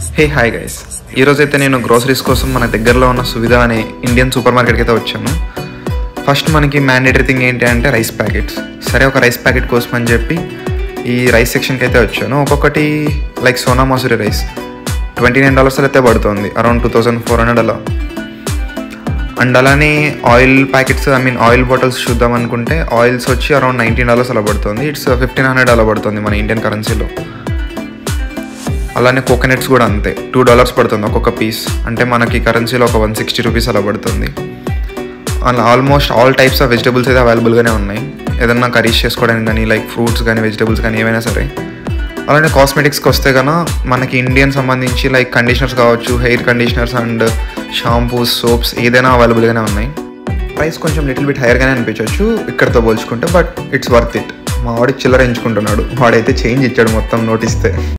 hey hi guys ఈరోజు అయితే నేను గ్రోసరీస్ కోసం మన దగ్గరలో ఉన్న సువిధ అనే ఇండియన్ సూపర్ మార్కెట్కి అయితే వచ్చాను ఫస్ట్ మనకి మ్యాండేటరీ థింగ్ ఏంటి అంటే రైస్ ప్యాకెట్స్ సరే ఒక రైస్ ప్యాకెట్ కోసం అని చెప్పి ఈ రైస్ సెక్షన్కి అయితే వచ్చాను ఒక్కొక్కటి like Sona Masoori rice twenty nine dollars అయితే పడుతుంది around two thousand four hundred అలా అండ్ అలానే oil packets I mean oil bottles చూద్దాం అనుకుంటే ఆయిల్స్ వచ్చి అరౌండ్ నైన్టీన్ డాలర్స్ అలా పడుతుంది ఇట్స్ ఫిఫ్టీన్ హండ్రెడ్ అలా పడుతుంది మన ఇండియన్ కరెన్సీలో అలానే కోకోనట్స్ కూడా అంతే టూ డాలర్స్ పడుతుంది ఒక్కొక్క పీస్ అంటే మనకి కరెన్సీలో ఒక వన్ సిక్స్టీ రూపీస్ అలా పడుతుంది అలా almost all types of vegetables అయితే అవైలబుల్గానే ఉన్నాయి ఏదన్నా కర్రీస్ చేసుకోవడానికి కానీ లైక్ ఫ్రూట్స్ కానీ వెజిటబుల్స్ కానీ ఏవైనా సరే అలానే కాస్మెటిక్స్కి వస్తే కన్నా మనకి ఇండియన్ సంబంధించి లైక్ కండిషనర్స్ కావచ్చు hair conditioners and shampoos soaps ఏదైనా అవైలబుల్గానే ఉన్నాయి ప్రైస్ కొంచెం లిటిల్ బిట్ హైయర్గానే అనిపించవచ్చు ఇక్కడతో పోల్చుకుంటే బట్ ఇట్స్ వర్త్ ఇట్ మా వాడికి చిల్లర ఎంచుకుంటున్నాడు వాడైతే చేంజ్ ఇచ్చాడు మొత్తం నోటిస్తే